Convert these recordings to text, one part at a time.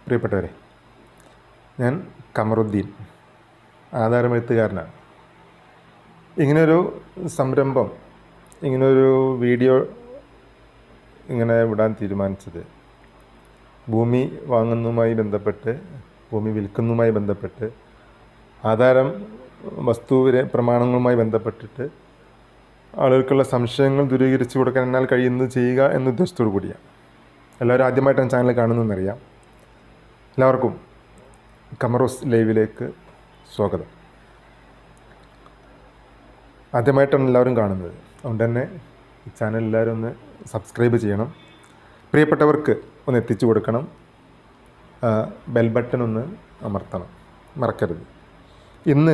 പ്രിയപ്പെട്ടവരെ ഞാൻ കമറുദ്ദീൻ ആധാരമെഴുത്തുകാരനാണ് ഇങ്ങനൊരു സംരംഭം ഇങ്ങനൊരു വീഡിയോ ഇങ്ങനെ വിടാൻ തീരുമാനിച്ചത് ഭൂമി വാങ്ങുന്നതുമായി ബന്ധപ്പെട്ട് ഭൂമി വിൽക്കുന്നതുമായി ബന്ധപ്പെട്ട് ആധാരം വസ്തുവിലെ പ്രമാണങ്ങളുമായി ബന്ധപ്പെട്ടിട്ട് ആളുകൾക്കുള്ള സംശയങ്ങൾ ദൂരീകരിച്ചു കൊടുക്കാൻ എന്നാൽ കഴിയുന്നത് ചെയ്യുക എന്ന ഉദ്ദേശത്തോടു കൂടിയാണ് എല്ലാവരും ആദ്യമായിട്ടാണ് ചാനൽ കാണുന്നതെന്നറിയാം എല്ലാവർക്കും കമറോസ് ലൈവിലേക്ക് സ്വാഗതം ആദ്യമായിട്ടാണ് എല്ലാവരും കാണുന്നത് അതുകൊണ്ട് തന്നെ ഈ ചാനൽ എല്ലാവരും ഒന്ന് സബ്സ്ക്രൈബ് ചെയ്യണം പ്രിയപ്പെട്ടവർക്ക് ഒന്ന് എത്തിച്ചു കൊടുക്കണം ആ, ബെൽ ബട്ടൺ ഒന്ന് അമർത്തണം മറക്കരുത് ഇന്ന്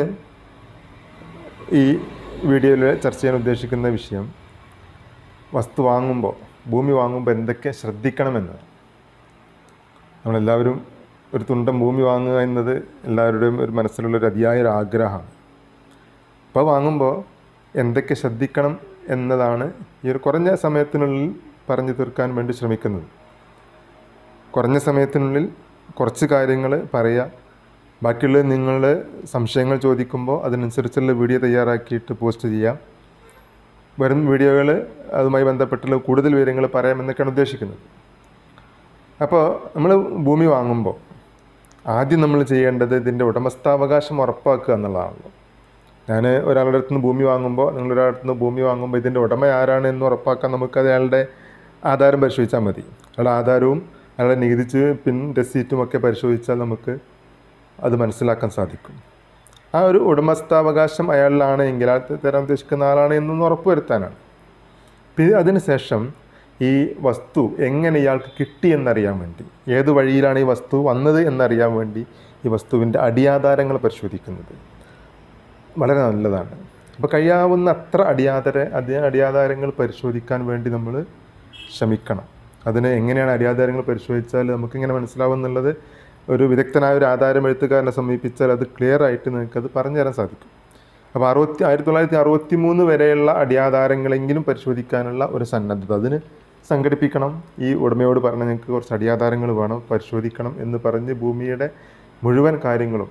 ഈ വീഡിയോയിൽ ചർച്ച ചെയ്യാൻ ഉദ്ദേശിക്കുന്ന വിഷയം വസ്തു വാങ്ങുമ്പോൾ ഭൂമി വാങ്ങുമ്പോൾ എന്തൊക്കെ ശ്രദ്ധിക്കണമെന്ന് നമ്മളെല്ലാവരും ഒരു തുണ്ടം ഭൂമി വാങ്ങുക എന്നത് എല്ലാവരുടെയും ഒരു മനസ്സിലുള്ള ഒരു അതിയായ ഒരു ആഗ്രഹമാണ് അപ്പോൾ വാങ്ങുമ്പോൾ എന്തൊക്കെ ശ്രദ്ധിക്കണം എന്നതാണ് ഈ ഒരു കുറഞ്ഞ സമയത്തിനുള്ളിൽ പറഞ്ഞു തീർക്കാൻ വേണ്ടി ശ്രമിക്കുന്നത് കുറഞ്ഞ സമയത്തിനുള്ളിൽ കുറച്ച് കാര്യങ്ങൾ പറയുക ബാക്കിയുള്ളത് നിങ്ങൾ സംശയങ്ങൾ ചോദിക്കുമ്പോൾ അതിനനുസരിച്ചുള്ള വീഡിയോ തയ്യാറാക്കിയിട്ട് പോസ്റ്റ് ചെയ്യാം വരും വീഡിയോകൾ അതുമായി ബന്ധപ്പെട്ടുള്ള കൂടുതൽ വിവരങ്ങൾ പറയാമെന്നൊക്കെയാണ് ഉദ്ദേശിക്കുന്നത് അപ്പോൾ നമ്മൾ ഭൂമി വാങ്ങുമ്പോൾ ആദ്യം നമ്മൾ ചെയ്യേണ്ടത് ഇതിൻ്റെ ഉടമസ്ഥാവകാശം ഉറപ്പാക്കുക എന്നുള്ളതാണല്ലോ ഞാൻ ഒരാളുടെ അടുത്ത് നിന്ന് ഭൂമി വാങ്ങുമ്പോൾ നിങ്ങൾ ഒരാളുടെ അടുത്ത് നിന്ന് ഭൂമി വാങ്ങുമ്പോൾ ഇതിൻ്റെ ഉടമ ആരാണ് എന്ന് ഉറപ്പാക്കാൻ നമുക്ക് അയാളുടെ ആധാരം പരിശോധിച്ചാൽ മതി അയാളുടെ ആധാരവും അയാളുടെ നികുതിച്ച് പിൻ രസീറ്റും ഒക്കെ പരിശോധിച്ചാൽ നമുക്ക് അത് മനസ്സിലാക്കാൻ സാധിക്കും ആ ഒരു ഉടമസ്ഥാവകാശം അയാളിലാണ് എങ്കിൽ ആ തരാൻ ഉദ്ദേശിക്കുന്ന ആളാണ് എന്നൊന്ന് ഉറപ്പുവരുത്താനാണ് പിന്നെ അതിനുശേഷം ഈ വസ്തു എങ്ങനെ ഇയാൾക്ക് കിട്ടി എന്നറിയാൻ വേണ്ടി ഏത് വഴിയിലാണ് ഈ വസ്തു വന്നത് എന്നറിയാൻ വേണ്ടി ഈ വസ്തുവിൻ്റെ അടിയാധാരങ്ങൾ പരിശോധിക്കുന്നത് വളരെ നല്ലതാണ് അപ്പോൾ കഴിയാവുന്ന അത്ര അടിയാധാര അടി അടിയാധാരങ്ങൾ പരിശോധിക്കാൻ വേണ്ടി നമ്മൾ ശ്രമിക്കണം അതിന് എങ്ങനെയാണ് അടിയാധാരങ്ങൾ പരിശോധിച്ചാൽ നമുക്കിങ്ങനെ മനസ്സിലാവും എന്നുള്ളത് ഒരു വിദഗ്ധനായ ഒരു ആധാരം എഴുത്തുകാരനെ സമീപിച്ചാൽ അത് ക്ലിയർ ആയിട്ട് നിങ്ങൾക്കത് പറഞ്ഞു തരാൻ സാധിക്കും അപ്പോൾ അറുപത്തി ആയിരത്തി തൊള്ളായിരത്തി അറുപത്തി മൂന്ന് വരെയുള്ള അടിയാധാരങ്ങളെങ്കിലും പരിശോധിക്കാനുള്ള ഒരു സന്നദ്ധത അതിന് സംഘടിപ്പിക്കണം ഈ ഉടമയോട് പറഞ്ഞ് ഞങ്ങൾക്ക് കുറച്ച് അടിയാധാരങ്ങൾ വേണം പരിശോധിക്കണം എന്ന് പറഞ്ഞ് ഭൂമിയുടെ മുഴുവൻ കാര്യങ്ങളും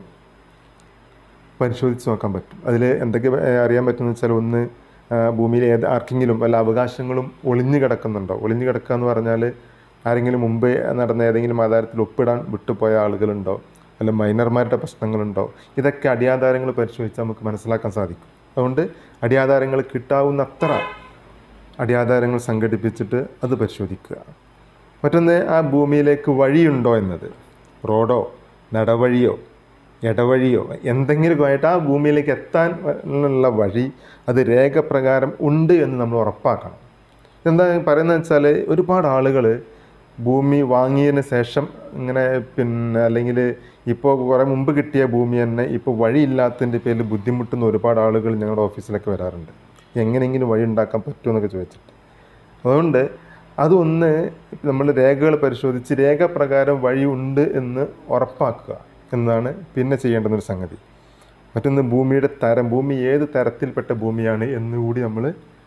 പരിശോധിച്ച് നോക്കാൻ പറ്റും അതിൽ എന്തൊക്കെ ഏഹ്, അറിയാൻ പറ്റുമെന്ന് വെച്ചാൽ ഒന്ന് ആ, ഭൂമിയിൽ ഏത് ആർക്കെങ്കിലും വല്ല അവകാശങ്ങളും ഒളിഞ്ഞു കിടക്കുന്നുണ്ടോ ഒളിഞ്ഞു കിടക്കുക എന്ന് പറഞ്ഞാൽ ആരെങ്കിലും മുമ്പേ നടന്ന ഏതെങ്കിലും ആധാരത്തിൽ ഒപ്പിടാൻ വിട്ടുപോയ ആളുകളുണ്ടോ അല്ല മൈനർമാരുടെ പ്രശ്നങ്ങളുണ്ടോ ഇതൊക്കെ അടിയാധാരങ്ങൾ പരിശോധിച്ച് നമുക്ക് മനസ്സിലാക്കാൻ സാധിക്കും അതുകൊണ്ട് അടിയാധാരങ്ങൾ കിട്ടാവുന്ന അത്ര അടിയാധാരങ്ങൾ സംഘടിപ്പിച്ചിട്ട് അത് പരിശോധിക്കുക മറ്റൊന്ന് ആ ഭൂമിയിലേക്ക് വഴിയുണ്ടോ എന്നത് റോഡോ നടവഴിയോ ഇടവഴിയോ എന്തെങ്കിലുമായിട്ട് ആ ഭൂമിയിലേക്ക് എത്താൻ ഉള്ള വഴി അത് രേഖപ്രകാരം ഉണ്ട് എന്ന് നമ്മൾ ഉറപ്പാക്കണം എന്താ പറയുന്നത് വെച്ചാൽ ഒരുപാട് ആളുകൾ ഭൂമി വാങ്ങിയതിന് ശേഷം ഇങ്ങനെ പിന്നെ അല്ലെങ്കിൽ ഇപ്പോൾ കുറേ മുമ്പ് കിട്ടിയ ഭൂമി തന്നെ ഇപ്പോൾ വഴിയില്ലാത്തതിൻ്റെ പേരിൽ ബുദ്ധിമുട്ടുന്ന ഒരുപാട് ആളുകൾ ഞങ്ങളുടെ ഓഫീസിലൊക്കെ വരാറുണ്ട് എങ്ങനെയെങ്കിലും വഴി ഉണ്ടാക്കാൻ പറ്റുമെന്നൊക്കെ ചോദിച്ചിട്ട് അതുകൊണ്ട് അതൊന്ന് നമ്മൾ രേഖകൾ പരിശോധിച്ച് രേഖപ്രകാരം വഴിയുണ്ട് എന്ന് ഉറപ്പാക്കുക എന്നതാണ് പിന്നെ ചെയ്യേണ്ടുന്ന ഒരു സംഗതി മറ്റൊന്ന് ഭൂമിയുടെ തരം ഭൂമി ഏത് തരത്തിൽപ്പെട്ട ഭൂമിയാണ് എന്ന് കൂടി നമ്മൾ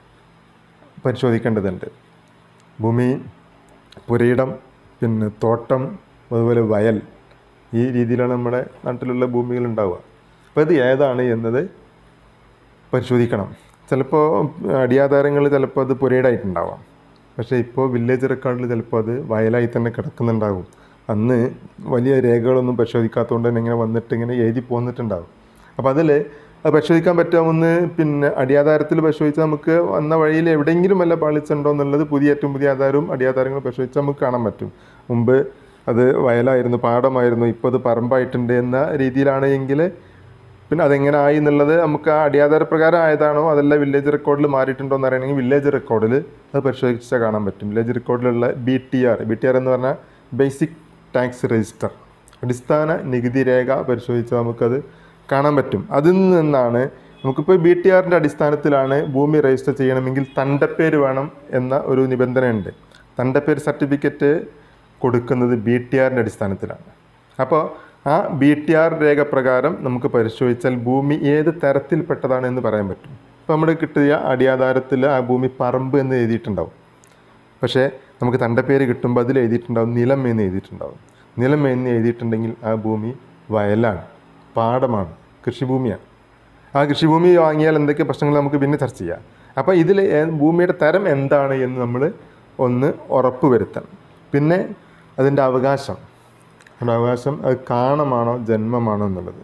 പരിശോധിക്കേണ്ടതുണ്ട് ഭൂമി പുരയിടം പിന്നെ തോട്ടം അതുപോലെ വയൽ ഈ രീതിയിലാണ് നമ്മുടെ നാട്ടിലുള്ള ഭൂമികൾ ഉണ്ടാവുക അപ്പോൾ ഇത് ഏതാണ് എന്നത് പരിശോധിക്കണം ചിലപ്പോൾ അടിയാധാരങ്ങൾ ചിലപ്പോൾ അത് പുരയിടായിട്ടുണ്ടാവാം പക്ഷേ ഇപ്പോൾ വില്ലേജ് റെക്കോർഡിൽ ചിലപ്പോൾ അത് വയലായി തന്നെ കിടക്കുന്നുണ്ടാകും അന്ന് വലിയ രേഖകളൊന്നും പരിശോധിക്കാത്തതുകൊണ്ട് തന്നെ ഇങ്ങനെ വന്നിട്ട് ഇങ്ങനെ എഴുതി പോന്നിട്ടുണ്ടാകും അപ്പോൾ അതിൽ അത് പരിശോധിക്കാൻ പറ്റാമെന്ന് പിന്നെ അടിയാധാരത്തിൽ പരിശോധിച്ചാൽ നമുക്ക് വന്ന വഴിയിൽ എവിടെയെങ്കിലും വല്ല പാളിച്ചുണ്ടോ എന്നുള്ളത് പുതിയ ഏറ്റവും പുതിയ ആധാരവും അടിയാധാരങ്ങളും പരിശോധിച്ചാൽ നമുക്ക് കാണാൻ പറ്റും മുമ്പ് അത് വയലായിരുന്നു പാടമായിരുന്നു ഇപ്പോൾ അത് പറമ്പായിട്ടുണ്ട് എന്ന രീതിയിലാണ് എങ്കിൽ പിന്നെ അതെങ്ങനെ ആയി എന്നുള്ളത് നമുക്ക് ആ അടിയാധാര പ്രകാരം ആയതാണോ അതല്ല വില്ലേജ് റെക്കോർഡിൽ മാറിയിട്ടുണ്ടോ എന്ന് അറിയണമെങ്കിൽ വില്ലേജ് റെക്കോർഡിൽ അത് പരിശോധിച്ചാൽ കാണാൻ പറ്റും വില്ലേജ് റെക്കോർഡിലുള്ള B T R B T R എന്ന് പറഞ്ഞാൽ ബേസിക് ടാക്സ് രജിസ്റ്റർ അടിസ്ഥാന നികുതി രേഖ പരിശോധിച്ചാൽ നമുക്കത് കാണാൻ പറ്റും അതിൽ നിന്നാണ് നമുക്കിപ്പോൾ ബി ടി ആറിൻ്റെ അടിസ്ഥാനത്തിലാണ് ഭൂമി രജിസ്റ്റർ ചെയ്യണമെങ്കിൽ തണ്ടപ്പേര് വേണം എന്ന ഒരു നിബന്ധനയുണ്ട് തണ്ടപ്പേര് സർട്ടിഫിക്കറ്റ് കൊടുക്കുന്നത് ബി ടി ആറിൻ്റെ അടിസ്ഥാനത്തിലാണ് അപ്പോൾ ആ ബി ടി ആർ രേഖ പ്രകാരം നമുക്ക് പരിശോധിച്ചാൽ ഭൂമി ഏത് തരത്തിൽപ്പെട്ടതാണ് എന്ന് പറയാൻ പറ്റും ഇപ്പോൾ നമ്മൾ കിട്ടിയ അടിയാധാരത്തിൽ ആ ഭൂമി പറമ്പ് എന്ന് എഴുതിയിട്ടുണ്ടാവും പക്ഷേ നമുക്ക് തണ്ടപ്പേര് കിട്ടുമ്പോൾ അതിൽ എഴുതിയിട്ടുണ്ടാവും നിലം എന്ന് എഴുതിയിട്ടുണ്ടാവും നിലം എന്ന് എഴുതിയിട്ടുണ്ടെങ്കിൽ ആ ഭൂമി വയലാണ് പാടമാണ് കൃഷിഭൂമിയാണ് ആ കൃഷിഭൂമി വാങ്ങിയാൽ എന്തൊക്കെ പ്രശ്നങ്ങൾ നമുക്ക് പിന്നെ ചർച്ച ചെയ്യാം അപ്പോൾ ഇതിൽ ഭൂമിയുടെ തരം എന്താണ് എന്ന് നമ്മൾ ഒന്ന് ഉറപ്പ് വരുത്തണം പിന്നെ അതിൻ്റെ അവകാശം അതിൻ്റെ അവകാശം അത് കാണമാണോ ജന്മമാണോ എന്നുള്ളത്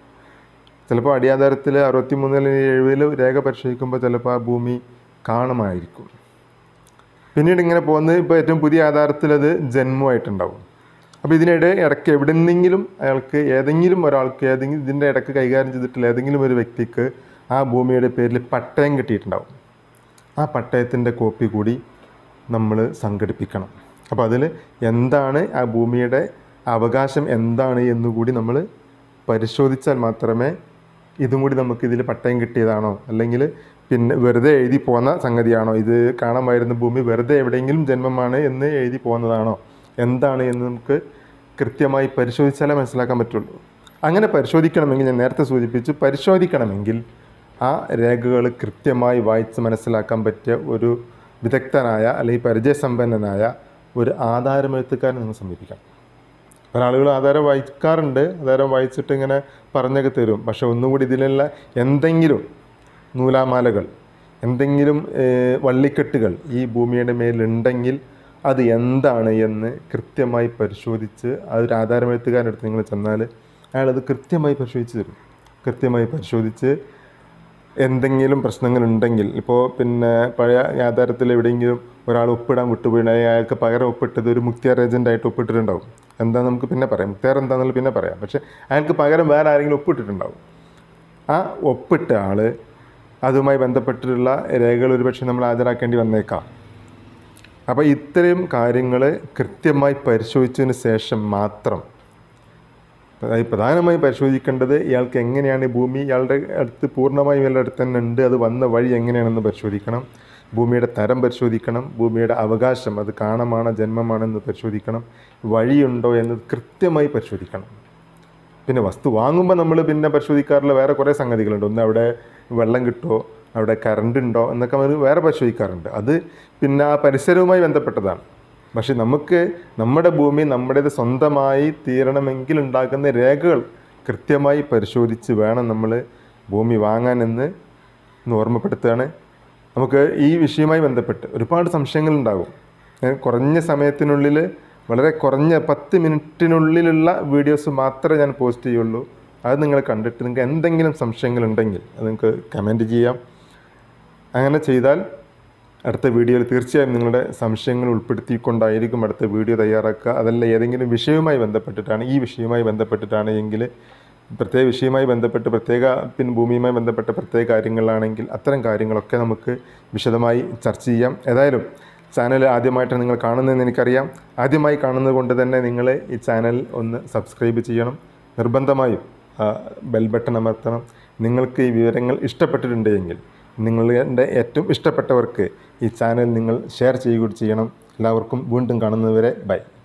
ചിലപ്പോൾ അടിയാധാരത്തിൽ അറുപത്തി മൂന്നിൽ എഴുപതിൽ രേഖ പരിശോധിക്കുമ്പോൾ ചിലപ്പോൾ ആ ഭൂമി കാണമായിരിക്കും പിന്നീട് ഇങ്ങനെ പോകുന്നത് ഇപ്പോൾ ഏറ്റവും പുതിയ ആധാരത്തിൽ അത് ജന്മമായിട്ടുണ്ടാവും അപ്പോൾ ഇതിനിടെ ഇടയ്ക്ക് എവിടെന്നെങ്കിലും അയാൾക്ക് ഏതെങ്കിലും ഒരാൾക്ക് ഏതെങ്കിലും ഇതിൻ്റെ ഇടയ്ക്ക് കൈകാര്യം ചെയ്തിട്ടുള്ള ഏതെങ്കിലും ഒരു വ്യക്തിക്ക് ആ ഭൂമിയുടെ പേരിൽ പട്ടയം കിട്ടിയിട്ടുണ്ടാവും ആ പട്ടയത്തിൻ്റെ കോപ്പി കൂടി നമ്മൾ സംഘടിപ്പിക്കണം അപ്പോൾ അതിൽ എന്താണ് ആ ഭൂമിയുടെ അവകാശം എന്താണ് എന്നുകൂടി നമ്മൾ പരിശോധിച്ചാൽ മാത്രമേ ഇതും കൂടി നമുക്ക് ഇതിൽ പട്ടയം കിട്ടിയതാണോ അല്ലെങ്കിൽ പിന്നെ വെറുതെ എഴുതി പോന്ന സംഗതിയാണോ ഇത് കാണാൻ വരുന്ന ഭൂമി വെറുതെ എവിടെയെങ്കിലും ജന്മമാണ് എന്ന് എഴുതി പോകുന്നതാണോ എന്താണ് എന്ന് നമുക്ക് കൃത്യമായി പരിശോധിച്ചാലേ മനസ്സിലാക്കാൻ പറ്റുള്ളൂ അങ്ങനെ പരിശോധിക്കണമെങ്കിൽ ഞാൻ നേരത്തെ സൂചിപ്പിച്ചു പരിശോധിക്കണമെങ്കിൽ ആ രേഖകൾ കൃത്യമായി വായിച്ച് മനസ്സിലാക്കാൻ പറ്റിയ ഒരു വിദഗ്ധനായ അല്ലെങ്കിൽ പരിചയസമ്പന്നനായ ഒരു ആധാരമെഴുത്തുകാരനെ നിങ്ങൾ സമീപിക്കണം പല ആളുകൾ ആധാരം വായിക്കാറുണ്ട് ആധാരം വായിച്ചിട്ട് ഇങ്ങനെ പറഞ്ഞൊക്കെ തരും പക്ഷെ ഒന്നുകൂടി ഇതിലുള്ള എന്തെങ്കിലും നൂലാമാലകൾ എന്തെങ്കിലും ഏഹ്, വള്ളിക്കെട്ടുകൾ ഈ ഭൂമിയുടെ മേലുണ്ടെങ്കിൽ അത് എന്താണ് എന്ന് കൃത്യമായി പരിശോധിച്ച് അതൊരു ആധാരമെഴുത്തുകാരൻ്റെ അടുത്ത് നിങ്ങൾ ചെന്നാൽ അയാളത് കൃത്യമായി പരിശോധിച്ച് തരും കൃത്യമായി പരിശോധിച്ച് എന്തെങ്കിലും പ്രശ്നങ്ങളുണ്ടെങ്കിൽ ഇപ്പോൾ പിന്നെ പഴയ ആധാരത്തിൽ എവിടെയെങ്കിലും ഒരാൾ ഒപ്പിടാൻ വിട്ടുപോയി അയാൾക്ക് പകരം ഒപ്പിട്ടത് ഒരു മുക്തിയാർ ഏജൻ്റായിട്ട് ഒപ്പിട്ടിട്ടുണ്ടാവും എന്താ നമുക്ക് പിന്നെ പറയാം മുക്തിയാർ എന്താണെന്നുള്ള പിന്നെ പറയാം പക്ഷേ അയാൾക്ക് പകരം വേറെ ആരെങ്കിലും ഒപ്പിട്ടിട്ടുണ്ടാവും ആ ഒപ്പിട്ട ആൾ അതുമായി ബന്ധപ്പെട്ടിട്ടുള്ള രേഖകൾ ഒരുപക്ഷെ നമ്മൾ ഹാജരാക്കേണ്ടി വന്നേക്കാം അപ്പോൾ ഇത്രയും കാര്യങ്ങൾ കൃത്യമായി പരിശോധിച്ചതിന് ശേഷം മാത്രം അതായത് പ്രധാനമായും പരിശോധിക്കേണ്ടത് ഇയാൾക്ക് എങ്ങനെയാണ് ഈ ഭൂമി ഇയാളുടെ അടുത്ത് പൂർണ്ണമായും ഇയാളുടെ അടുത്ത് തന്നെ ഉണ്ട് അത് വന്ന വഴി എങ്ങനെയാണെന്ന് പരിശോധിക്കണം ഭൂമിയുടെ തരം പരിശോധിക്കണം ഭൂമിയുടെ അവകാശം അത് കാണമാണോ ജന്മമാണെന്ന് പരിശോധിക്കണം വഴിയുണ്ടോ എന്ന് കൃത്യമായി പരിശോധിക്കണം പിന്നെ വസ്തു വാങ്ങുമ്പോൾ നമ്മൾ പിന്നെ പരിശോധിക്കാറുള്ള വേറെ കുറേ സംഗതികളുണ്ട് ഒന്ന് അവിടെ വെള്ളം കിട്ടുമോ അവിടെ കറണ്ട് ഉണ്ടോ എന്നൊക്കെ നമ്മൾ വേറെ പരിശോധിക്കാറുണ്ട് അത് പിന്നെ ആ പരിസരവുമായി ബന്ധപ്പെട്ടതാണ് പക്ഷെ നമുക്ക് നമ്മുടെ ഭൂമി നമ്മുടേത് സ്വന്തമായി തീരണമെങ്കിൽ ഉണ്ടാക്കുന്ന രേഖകൾ കൃത്യമായി പരിശോധിച്ച് വേണം നമ്മൾ ഭൂമി വാങ്ങാനെന്ന് ഒന്ന് ഓർമ്മപ്പെടുത്തുകയാണ് നമുക്ക് ഈ വിഷയവുമായി ബന്ധപ്പെട്ട് ഒരുപാട് സംശയങ്ങളുണ്ടാകും ഞാൻ കുറഞ്ഞ സമയത്തിനുള്ളിൽ വളരെ കുറഞ്ഞ പത്ത് മിനിറ്റിനുള്ളിലുള്ള വീഡിയോസ് മാത്രമേ ഞാൻ പോസ്റ്റ് ചെയ്യുള്ളൂ അത് നിങ്ങൾ കണ്ടിട്ട് നിങ്ങൾക്ക് എന്തെങ്കിലും സംശയങ്ങളുണ്ടെങ്കിൽ അത് നിങ്ങൾക്ക് കമൻറ്റ് ചെയ്യാം അങ്ങനെ ചെയ്താൽ അടുത്ത വീഡിയോയിൽ തീർച്ചയായും നിങ്ങളുടെ സംശയങ്ങൾ ഉൾപ്പെടുത്തിക്കൊണ്ടായിരിക്കും അടുത്ത വീഡിയോ തയ്യാറാക്കുക അതല്ല ഏതെങ്കിലും വിഷയവുമായി ബന്ധപ്പെട്ടിട്ടാണ് ഈ വിഷയവുമായി ബന്ധപ്പെട്ടിട്ടാണ് എങ്കിൽ പ്രത്യേക വിഷയവുമായി ബന്ധപ്പെട്ട് പ്രത്യേക പിൻ ഭൂമിയുമായി ബന്ധപ്പെട്ട പ്രത്യേക കാര്യങ്ങളാണെങ്കിൽ അത്തരം കാര്യങ്ങളൊക്കെ നമുക്ക് വിശദമായി ചർച്ച ചെയ്യാം ഏതായാലും ചാനൽ ആദ്യമായിട്ടാണ് നിങ്ങൾ കാണുന്നതെന്ന് എനിക്കറിയാം ആദ്യമായി കാണുന്നത് കൊണ്ട് തന്നെ നിങ്ങൾ ഈ ചാനൽ ഒന്ന് സബ്സ്ക്രൈബ് ചെയ്യണം നിർബന്ധമായും ആ, ബെൽ ബട്ടൺ അമർത്തണം നിങ്ങൾക്ക് ഈ വിവരങ്ങൾ ഇഷ്ടപ്പെട്ടിട്ടുണ്ട് എങ്കിൽ നിങ്ങളുടെ ഏറ്റവും ഇഷ്ടപ്പെട്ടവർക്ക് ഈ ചാനൽ നിങ്ങൾ ഷെയർ ചെയ്യുക കൂടി ചെയ്യണം എല്ലാവർക്കും വീണ്ടും കാണുന്നതുവരെ ബൈ